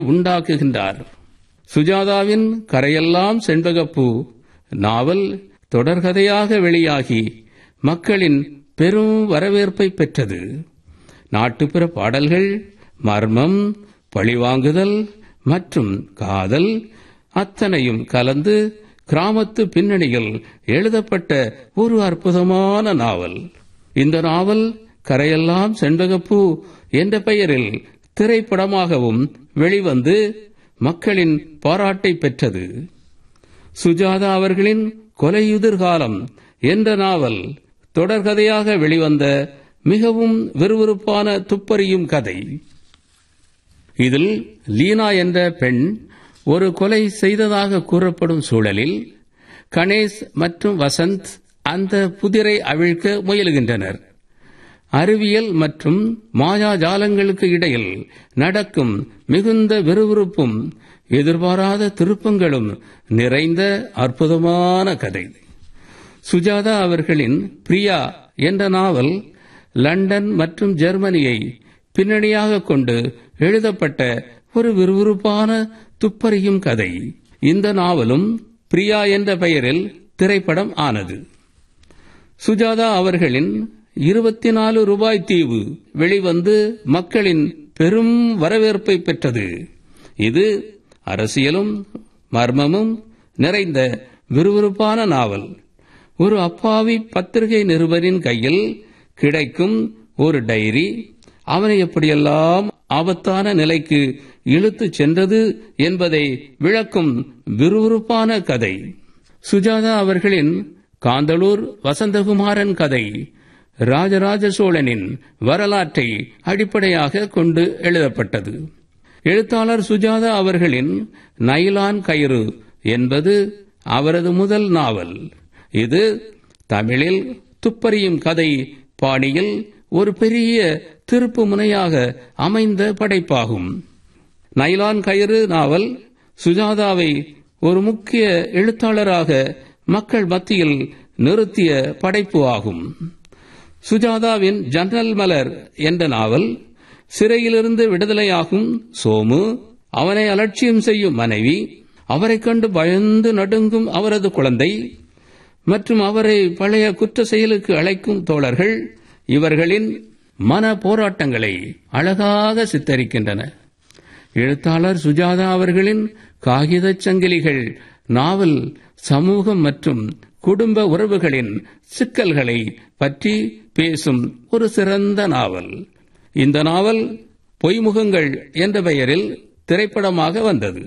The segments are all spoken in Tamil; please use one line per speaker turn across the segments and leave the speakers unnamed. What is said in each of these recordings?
உண்டாக்குகின்றார் சுஜாதாவின் கரையெல்லாம் செண்பகப்பூ நாவல் தொடர்கதையாக வெளியாகி மக்களின் பெரும் வரவேற்பை பெற்றது நாட்டுப்புற பாடல்கள் மர்மம் பழிவாங்குதல் மற்றும் காதல் அத்தனையும் கலந்து கிராமத்து பின்னணியில் எழுதப்பட்ட ஒரு அற்புதமான நாவல் இந்த நாவல் கரையெல்லாம் செண்பகப்பூ என்ற பெயரில் திரைப்படமாகவும் வெளிவந்து மக்களின் பாராட்டை பெற்றது சுஜாதா அவர்களின் கொலையுதிர்காலம் என்ற நாவல் தொடர்கதையாக வெளிவந்த மிகவும் விறுவிறுப்பான துப்பறியும் கதை இதில் லீனா என்ற பெண் ஒரு கொலை செய்ததாக கூறப்படும் சூழலில் கணேஷ் மற்றும் வசந்த் அந்த புதிரை அவிழ்க்க முயலுகின்றனர் அறிவியல் மற்றும் மாயாஜாலங்களுக்கு இடையில் நடக்கும் மிகுந்த விறுவிறுப்பும் எதிர்பாராத திருப்பங்களும் நிறைந்த அற்புதமான கதை சுஜாதா அவர்களின் பிரியா என்ற நாவல் லண்டன் மற்றும் ஜெர்மனியை பின்னணியாக கொண்டு எழுதப்பட்ட ஒரு விறுவிறுப்பான துப்பறியும் கதை இந்த நாவலும் பிரியா என்ற பெயரில் திரைப்படம் ஆனது சுஜாதா அவர்களின் இருபத்தி நாலு ரூபாய் தீவு வெளிவந்து மக்களின் பெரும் வரவேற்பை பெற்றது இது அரசியலும் மர்மமும் நிறைந்த விறுவிறுப்பான நாவல் ஒரு அப்பாவி பத்திரிகை நிருபரின் கையில் கிடைக்கும் ஒரு டைரி அவனை எப்படியெல்லாம் ஆபத்தான நிலைக்கு இழுத்துச் சென்றது என்பதை விளக்கும் விறுவிறுப்பான கதை சுஜாதா அவர்களின் காந்தளூர் வசந்தகுமாரன் கதை ராஜராஜ சோழனின் வரலாற்றை அடிப்படையாக கொண்டு எழுதப்பட்டது எழுத்தாளர் சுஜாதா அவர்களின் நைலான் கயிறு என்பது அவரது முதல் நாவல் இது தமிழில் துப்பறியும் கதை பாணியில் ஒரு பெரிய திருப்பு முனையாக அமைந்த படைப்பாகும் நைலான் கயிறு நாவல் சுஜாதாவை ஒரு முக்கிய எழுத்தாளராக மக்கள் மத்தியில் நிறுத்திய படைப்பு ஆகும் சுஜாதாவின் ஜன்னல் மலர் என்ற நாவல் சிறையிலிருந்து விடுதலையாகும் சோமு அவனை அலட்சியம் செய்யும் மனைவி அவரைக் கண்டு பயந்து நடுங்கும் அவரது குழந்தை மற்றும் அவரை பழைய குற்ற செயலுக்கு அழைக்கும் தோழர்கள் இவர்களின் மன போராட்டங்களை அழகாக சித்தரிக்கின்றன எழுத்தாளர் சுஜாதா அவர்களின் காகிதச் சங்கிலிகள் நாவல் சமூகம் மற்றும் குடும்ப உறவுகளின் சிக்கல்களை பற்றி பேசும் ஒரு சிறந்த நாவல் இந்த நாவல் பொய்முகங்கள் என்ற பெயரில் திரைப்படமாக வந்தது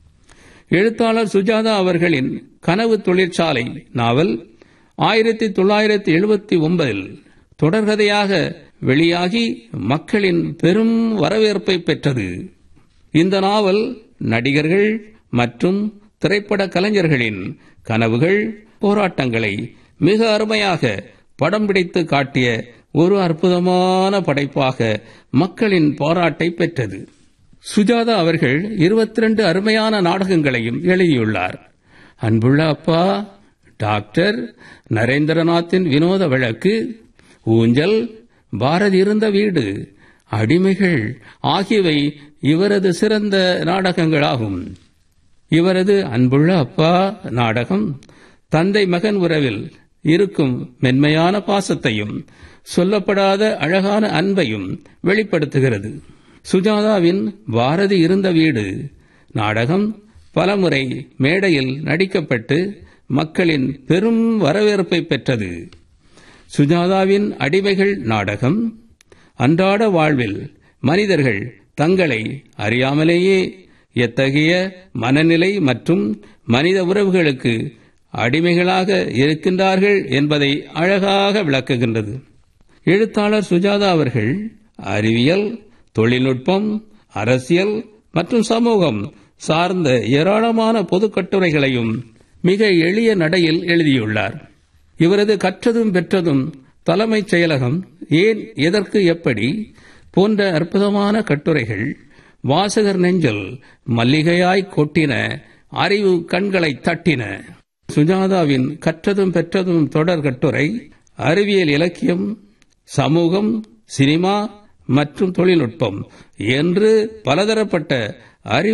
எழுத்தாளர் சுஜாதா அவர்களின் கனவு தொழிற்சாலை நாவல் ஆயிரத்தி தொள்ளாயிரத்தி எழுபத்தி ஒன்பதில் தொடர்கதையாக வெளியாகி மக்களின் பெரும் வரவேற்பை பெற்றது இந்த நாவல் நடிகர்கள் மற்றும் திரைப்பட கலைஞர்களின் கனவுகள் போராட்டங்களை மிக அருமையாக படம் பிடித்து காட்டிய ஒரு அற்புதமான படைப்பாக மக்களின் பாராட்டை பெற்றது சுஜாதா அவர்கள் இருபத்தி ரெண்டு அருமையான நாடகங்களையும் எழுதியுள்ளார் அன்புள்ள அப்பா டாக்டர் நரேந்திரநாத்தின் வினோத வழக்கு ஊஞ்சல் பாரதி இருந்த வீடு அடிமைகள் ஆகியவை இவரது சிறந்த நாடகங்களாகும் இவரது அன்புள்ள அப்பா நாடகம் தந்தை மகன் உறவில் இருக்கும் மென்மையான பாசத்தையும் சொல்லப்படாத அழகான அன்பையும் வெளிப்படுத்துகிறது சுஜாதாவின் பாரதி இருந்த வீடு நாடகம் பலமுறை மேடையில் நடிக்கப்பட்டு மக்களின் பெரும் வரவேற்பை பெற்றது சுஜாதாவின் அடிமைகள் நாடகம் அன்றாட வாழ்வில் மனிதர்கள் தங்களை அறியாமலேயே எத்தகைய மனநிலை மற்றும் மனித உறவுகளுக்கு அடிமைகளாக இருக்கின்றார்கள் என்பதை அழகாக விளக்குகின்றது எழுத்தாளர் சுஜாதா அவர்கள் அறிவியல் தொழில்நுட்பம் அரசியல் மற்றும் சமூகம் சார்ந்த ஏராளமான பொது கட்டுரைகளையும் மிக எளிய நடையில் எழுதியுள்ளார் இவரது கற்றதும் பெற்றதும் தலைமைச் செயலகம் ஏன் எதற்கு எப்படி போன்ற அற்புதமான கட்டுரைகள் வாசகர் நெஞ்சில் மல்லிகையாய் கொட்டின அறிவு கண்களை தட்டின சுஜாதாவின் கற்றதும் பெற்றதும் தொடர் கட்டுரை அறிவியல் இலக்கியம் சமூகம் சினிமா மற்றும் தொழில்நுட்பம் என்று பலதரப்பட்ட அறிவு